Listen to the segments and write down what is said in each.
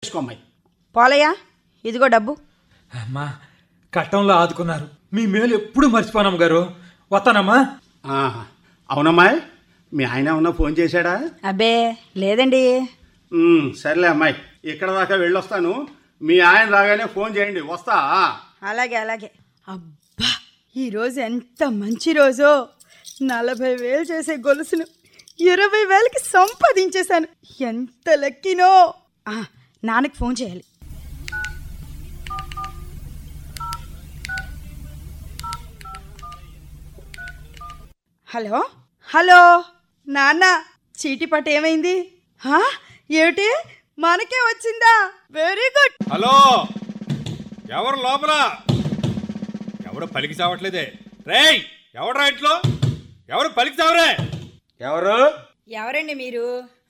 తెచ్చుకోమ్మాయి పోలయ్యా ఇదిగో డబ్బు అమ్మా కట్టంలో ఆదుకున్నారు మీ మేలు ఎప్పుడు మర్చిపోనమ్మ గారు వస్తానమ్మా ఆహా. అవునమ్మాయి మీ ఆయన ఏమన్నా ఫోన్ చేశాడా అబ్బే లేదండి ఉమ్, సర్లే అమ్మాయి ఇక్కడ దాకా వెళ్ళొస్తాను మీ ఆయన రాగానే ఫోన్ చేయండి వస్తా అలాగే అలాగే అబ్బా ఈరోజు ఎంత మంచి రోజో నలభై వేలు చేసే గొలుసును ఇరవై వేలకి సంపాదించేశాను ఎంత లక్కీనో ఆ, నాన్నకి ఫోన్ చేయాలి హలో హలో నాన్న చీటీ పట్ట ఏమైంది హా? ఏమిటి మనకే వచ్చిందా వెరీ గుడ్ హలో ఎవరు లోపల ఎవరు పలికి చావట్లేదే రేయ్ ఎవడ్రా ఇంట్లో ఎవరు పలికి చావరే ఎవరు ఎవరండి మీరు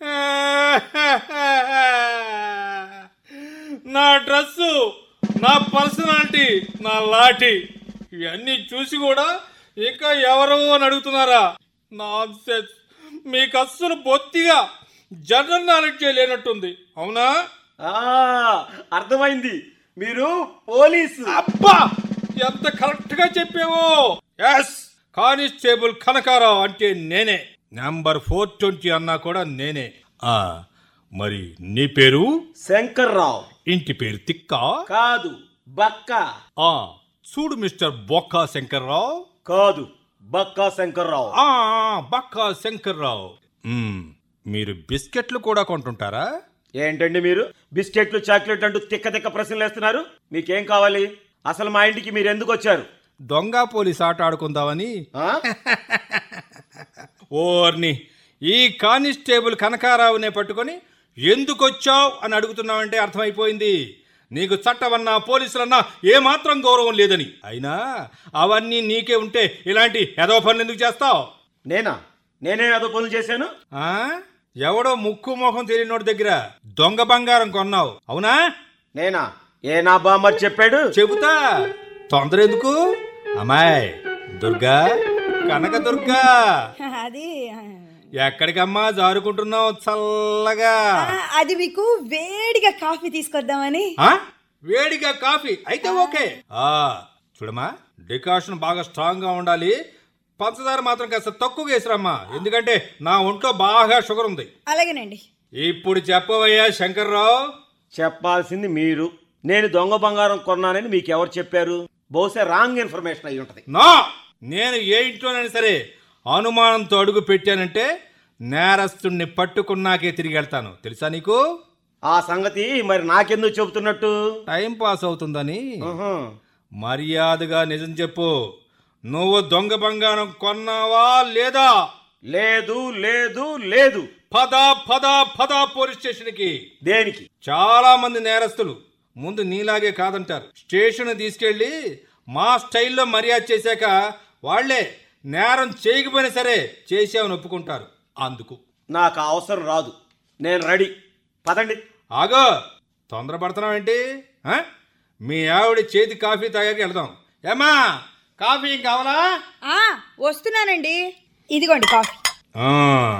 నా డ్రెస్సు నా పర్సనాలిటీ నా లాఠీ ఇవన్నీ చూసి కూడా ఇంకా ఎవరు అని అడుగుతున్నారా నాన్సెన్స్ మీకు అస్సలు బొత్తిగా జనరల్ నాలెడ్జ్ లేనట్టుంది అవునా ఆ, అర్థమైంది మీరు పోలీసు అబ్బా ఎంత కరెక్ట్ గా చెప్పావో ఎస్ కానిస్టేబుల్ కనకారావు అంటే నేనే నంబర్ ఫోర్ ట్వంటీ అన్నా కూడా నేనే ఆ మరి నీ పేరు శంకర్రావు ఇంటి పేరు తిక్క కాదు బక్క ఆ చూడు మిస్టర్ బొక్కా శంకర్రావు కాదు బక్క శంకర్రావు ఆ బక్కా శంకర్రావు మ్మ్, మీరు బిస్కెట్లు కూడా కొంటుంటారా ఏంటండి మీరు బిస్కెట్లు చాక్లెట్ అంటూ తిక్క తిక్క ప్రశ్నలు వేస్తున్నారు మీకేం కావాలి అసలు మా ఇంటికి మీరు ఎందుకు వచ్చారు దొంగ పోలీస్ ఆట ఆడుకుందామని ఆ? ఓర్ని ఈ కానిస్టేబుల్ కనకారావునే పట్టుకొని ఎందుకొచ్చావు అని అడుగుతున్నావంటే అర్థమైపోయింది నీకు చట్టమన్నా పోలీసులన్నా ఏమాత్రం గౌరవం లేదని అయినా అవన్నీ నీకే ఉంటే ఇలాంటి ఎదవ పనులు ఎందుకు చేస్తావు నేనా నేనే ఏదో పనులు చేశాను ఆ? ఎవడో ముక్కు మొహం తెలియనోడి దగ్గర దొంగ బంగారం కొన్నావు అవునా నేనా ఏ నా బామ్మర్ చెప్పాడు చెబుతా తొందర ఎందుకు అమ్మాయి దుర్గా కనక దుర్గా అది ఎక్కడికమ్మా జారుకుంటున్నావు చల్లగా అది మీకు వేడిగా కాఫీ తీసుకొద్దామని ఆ? వేడిగా కాఫీ అయితే ఓకే ఆ చూడమ్మా డికాషన్ బాగా స్ట్రాంగ్ గా ఉండాలి పంచదార మాత్రం కాస్త తక్కువ వేసిరమ్మా ఎందుకంటే నా ఒంట్లో బాగా షుగర్ ఉంది అలాగేనండి ఇప్పుడు చెప్పవయ్యా శంకర్రావు చెప్పాల్సింది మీరు నేను దొంగ బంగారం కొన్నానని మీకు ఎవరు చెప్పారు బహుశా రాంగ్ ఇన్ఫర్మేషన్ అయి ఉంటది నా నేను ఏ ఇంట్లోనైనా సరే అనుమానంతో అడుగు పెట్టానంటే నేరస్తుణ్ణి పట్టుకున్నాకే తిరిగి వెళ్తాను తెలుసా నీకు ఆ సంగతి మరి నాకెందుకు చెబుతున్నట్టు టైం పాస్ అవుతుందని ఉహు. మర్యాదగా నిజం చెప్పు నువ్వు దొంగ బంగారం కొన్నావా లేదా లేదు లేదు లేదు పద పద పద పోలీస్ స్టేషన్కి దేనికి చాలా మంది నేరస్తులు ముందు నీలాగే కాదంటారు స్టేషన్ తీసుకెళ్ళి మా స్టైల్లో మర్యాద చేశాక వాళ్లే నేరం చేయకపోయినా సరే చేసావని ఒప్పుకుంటారు అందుకు నాకు ఆ అవసరం రాదు నేను రెడీ పదండి ఆగో తొందరపడుతున్నావేంటి ఆ? మీ ఆవిడ చేతి కాఫీ తాగాక వెళ్దాం ఏమా కాఫీ కావాలా ఆ, వస్తున్నానండి ఇదిగోండి కాఫీ ఆ.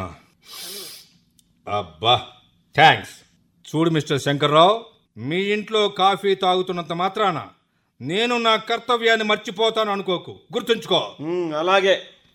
అబ్బా థ్యాంక్స్ చూడు మిస్టర్ శంకర్రావు మీ ఇంట్లో కాఫీ తాగుతున్నంత మాత్రాన నేను నా కర్తవ్యాన్ని మర్చిపోతాను అనుకోకు గుర్తుంచుకో ఉమ్, అలాగే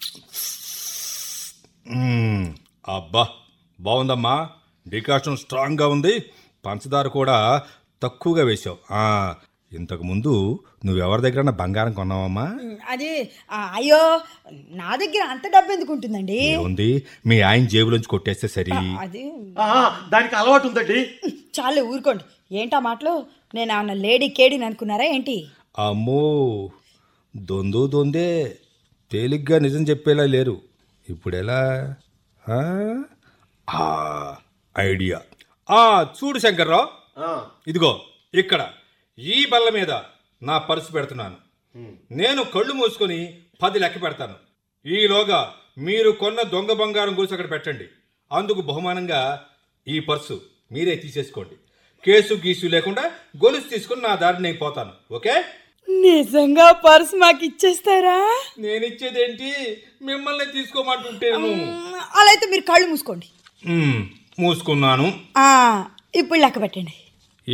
మ్మ్. అబ్బా బాగుందమ్మా డికాషన్ స్ట్రాంగ్గా ఉంది పంచదార కూడా తక్కువగా వేసావు ఆ, ఇంతకు ముందు నువ్వెవరి దగ్గర బంగారం కొన్నావమ్మా అది ఆ, అయ్యో నా దగ్గర అంత డబ్బు ఎందుకు ఉంటుందండి ఉంది మీ ఆయన జేబులోంచి కొట్టేస్తే సరి అది ఆ, దానికి అలవాటు ఉందండి చాలు ఊరుకోండి ఏంటా మాటలు నేను ఏమన్నా లేడీ కేడీని అనుకున్నారా ఏంటి అమ్మో దొందు దొందే తేలిగ్గా నిజం చెప్పేలా లేరు ఇప్పుడెలా ఆ? ఆ, ఐడియా ఆ చూడు శంకర్రావు ఆ, ఇదిగో ఇక్కడ ఈ బల్ల మీద నా పర్సు పెడుతున్నాను నేను కళ్ళు మూసుకొని పది లెక్క పెడతాను ఈలోగా మీరు కొన్న దొంగ బంగారం గురించి అక్కడ పెట్టండి అందుకు బహుమానంగా ఈ పర్సు మీరే తీసేసుకోండి కేసు గీసు లేకుండా గొలుసు తీసుకుని నా దారిని నేను పోతాను ఓకే నిజంగా పర్స్ మాకు ఇచ్చేస్తారా నేను ఇచ్చేదేంటి మిమ్మల్ని తీసుకోమంటుంటేను మ్, అలా అయితే మీరు కళ్ళు మూసుకోండి మ్మ్, మూసుకున్నాను ఆ, ఇప్పుడు లెక్క పెట్టండి